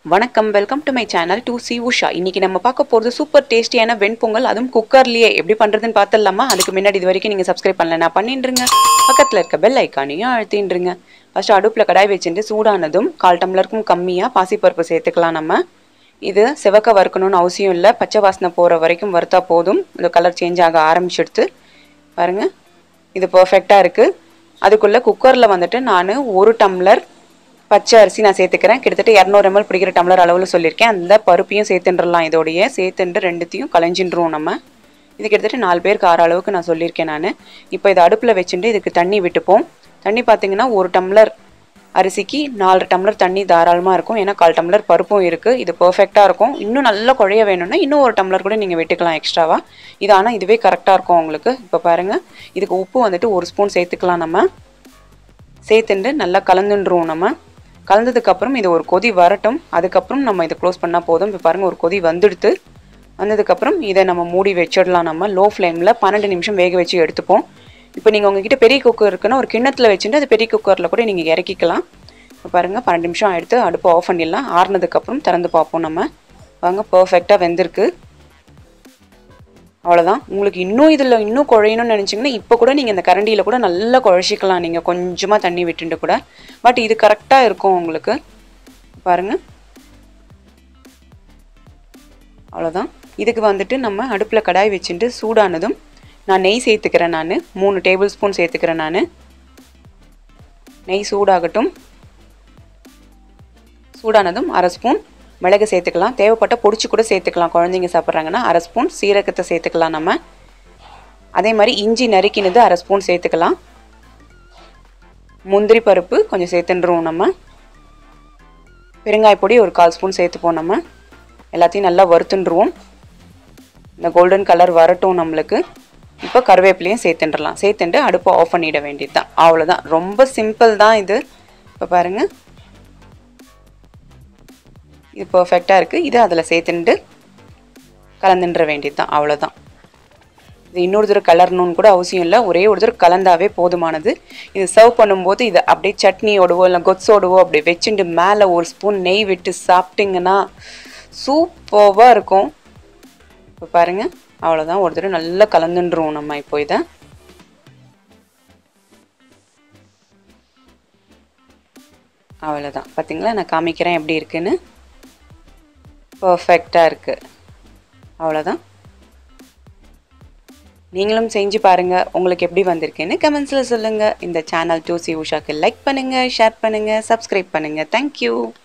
வணக்கம் welcome to my channel two C Usha இன்னைக்கு நம்ம பார்க்க போகிறது சூப்பர் டேஸ்டியான வெண்பொங்கல் அதுவும் குக்கர்லேயே எப்படி பண்ணுறதுன்னு பார்த்துடலாமா அதுக்கு முன்னாடி இது வரைக்கும் நீங்கள் சப்ஸ்கிரைப் பண்ணல நான் பண்ணிட்டுருங்க பக்கத்தில் இருக்க பெல் ஐக்கானையும் அழுத்தின்றுங்க ஃபஸ்ட்டு அடுப்பில் கடாய் வச்சுட்டு சூடானதும் கால் டம்ளருக்கும் கம்மியாக பாசிப்பருப்பு சேர்த்துக்கலாம் நம்ம இது சிவக்க வறுக்கணும்னு அவசியம் இல்லை பச்சை வாசனை போகிற வரைக்கும் வறுத்தா போதும் இந்த கலர் சேஞ்ச் ஆக ஆரம்பிச்சிடுத்து பாருங்கள் இது பர்ஃபெக்டாக இருக்குது அதுக்குள்ளே குக்கரில் வந்துட்டு நான் ஒரு டம்ளர் பச்சை அரிசி நான் சேர்த்துக்கிறேன் கிட்டத்தட்ட இரநூறு எம்எல் பிடிக்கிற டம்ளர் அளவில் சொல்லியிருக்கேன் அந்த பருப்பையும் சேர்த்துன்றலாம் இதோடைய சேர்த்துண்டு ரெண்டுத்தையும் கலைஞ்சின்றுவோம் நம்ம இது கிட்டத்தட்ட நாலு பேருக்கு ஆறு அளவுக்கு நான் சொல்லியிருக்கேன் நான் இப்போ இதை அடுப்பில் வச்சுட்டு இதுக்கு தண்ணி விட்டுப்போம் தண்ணி பார்த்தீங்கன்னா ஒரு டம்ளர் அரிசிக்கு நாலு டம்ளர் தண்ணி தாராளமாக இருக்கும் ஏன்னா கால் டம்ளர் பருப்பும் இருக்குது இது பர்ஃபெக்டாக இருக்கும் இன்னும் நல்லா குழைய வேணும்னா இன்னும் ஒரு டம்ளர் கூட நீங்கள் விட்டுக்கலாம் எக்ஸ்ட்ராவாக இது ஆனால் இதுவே கரெக்டாக இருக்கும் உங்களுக்கு இப்போ பாருங்கள் இதுக்கு உப்பு வந்துட்டு ஒரு ஸ்பூன் சேர்த்துக்கலாம் நம்ம சேர்த்துண்டு நல்லா கலந்துன்றோம் நம்ம கலந்ததுக்கப்புறம் இது ஒரு கொதி வரட்டும் அதுக்கப்புறம் நம்ம இதை க்ளோஸ் பண்ணால் போதும் இப்போ பாருங்கள் ஒரு கொதி வந்துடுத்து வந்ததுக்கப்புறம் இதை நம்ம மூடி வச்சிடலாம் நம்ம லோ ஃப்ளேமில் பன்னெண்டு நிமிஷம் வேக வச்சு எடுத்துப்போம் இப்போ நீங்கள் உங்ககிட்ட பெரிய குக்கர் இருக்குன்னா ஒரு கிண்ணத்தில் வச்சுட்டு அது பெரிய குக்கரில் கூட நீங்கள் இறக்கிக்கலாம் இப்போ பாருங்கள் பன்னெண்டு நிமிஷம் எடுத்து அடுப்பு ஆஃப் பண்ணிடலாம் ஆறுனதுக்கப்புறம் திறந்து பார்ப்போம் நம்ம வாங்க பர்ஃபெக்டாக வெந்திருக்கு அவ்வளோதான் உங்களுக்கு இன்னும் இதில் இன்னும் குழையணும்னு நினச்சிங்கன்னா இப்போ கூட நீங்கள் இந்த கரண்டியில் கூட நல்லா குழச்சிக்கலாம் நீங்கள் கொஞ்சமாக தண்ணி விட்டுட்டு கூட பட் இது கரெக்டாக இருக்கும் உங்களுக்கு பாருங்கள் அவ்வளோதான் இதுக்கு வந்துட்டு நம்ம அடுப்பில் கடாய் வச்சுட்டு சூடானதும் நான் நெய் சேர்த்துக்கிறேன் நான் மூணு டேபிள் ஸ்பூன் சேர்த்துக்கிறேன் நான் நெய் சூடாகட்டும் சூடானதும் அரை ஸ்பூன் மிளகு சேர்த்துக்கலாம் தேவைப்பட்ட பொடிச்சு கூட சேர்த்துக்கலாம் குழந்தைங்க சாப்பிட்றாங்கன்னா அரை ஸ்பூன் சீரகத்தை சேர்த்துக்கலாம் நம்ம அதே மாதிரி இஞ்சி நறுக்கினது அரை ஸ்பூன் சேர்த்துக்கலாம் முந்திரி பருப்பு கொஞ்சம் சேர்த்துன்றோம் நம்ம பெருங்காய பொடி ஒரு கால் ஸ்பூன் சேர்த்துப்போம் நம்ம எல்லாத்தையும் நல்லா வறுத்துண்டுருவோம் இந்த கோல்டன் கலர் வரட்டும் நம்மளுக்கு இப்போ கருவேப்பிலையும் சேர்த்துன்றலாம் சேர்த்துட்டு அடுப்பை ஆஃப் பண்ணிட வேண்டியது தான் அவ்வளோதான் ரொம்ப சிம்பிள் தான் இது இப்போ பாருங்கள் இது பர்ஃபெக்டாக இருக்குது இது அதில் சேர்த்துட்டு கலந்துன்ற வேண்டியது தான் அவ்வளோதான் இது இன்னொரு தடவை கலரணும்னு கூட அவசியம் இல்லை ஒரே ஒரு தடவை கலந்தாவே போதுமானது இது சர்வ் பண்ணும்போது இது அப்படியே சட்னியோடவோ இல்லை கொத்ஸோடவோ அப்படி வச்சுட்டு மேலே ஒரு ஸ்பூன் நெய் விட்டு சாப்பிட்டிங்கன்னா சூப்பராக இருக்கும் இப்போ பாருங்கள் அவ்வளோதான் ஒரு தடவை நல்லா கலந்துன்றோம் நம்ம இப்போ இதை அவ்வளோதான் பார்த்தீங்களா நான் காமிக்கிறேன் எப்படி இருக்குன்னு பர்ஃபெக்டாக இருக்குது அவ்வளோதான் நீங்களும் செஞ்சு பாருங்கள் உங்களுக்கு எப்படி வந்திருக்குன்னு கமெண்ட்ஸில் சொல்லுங்கள் இந்த சேனல் டூசி உஷாக்கு லைக் பண்ணுங்கள் ஷேர் பண்ணுங்கள் சப்ஸ்கிரைப் பண்ணுங்கள் தேங்க்யூ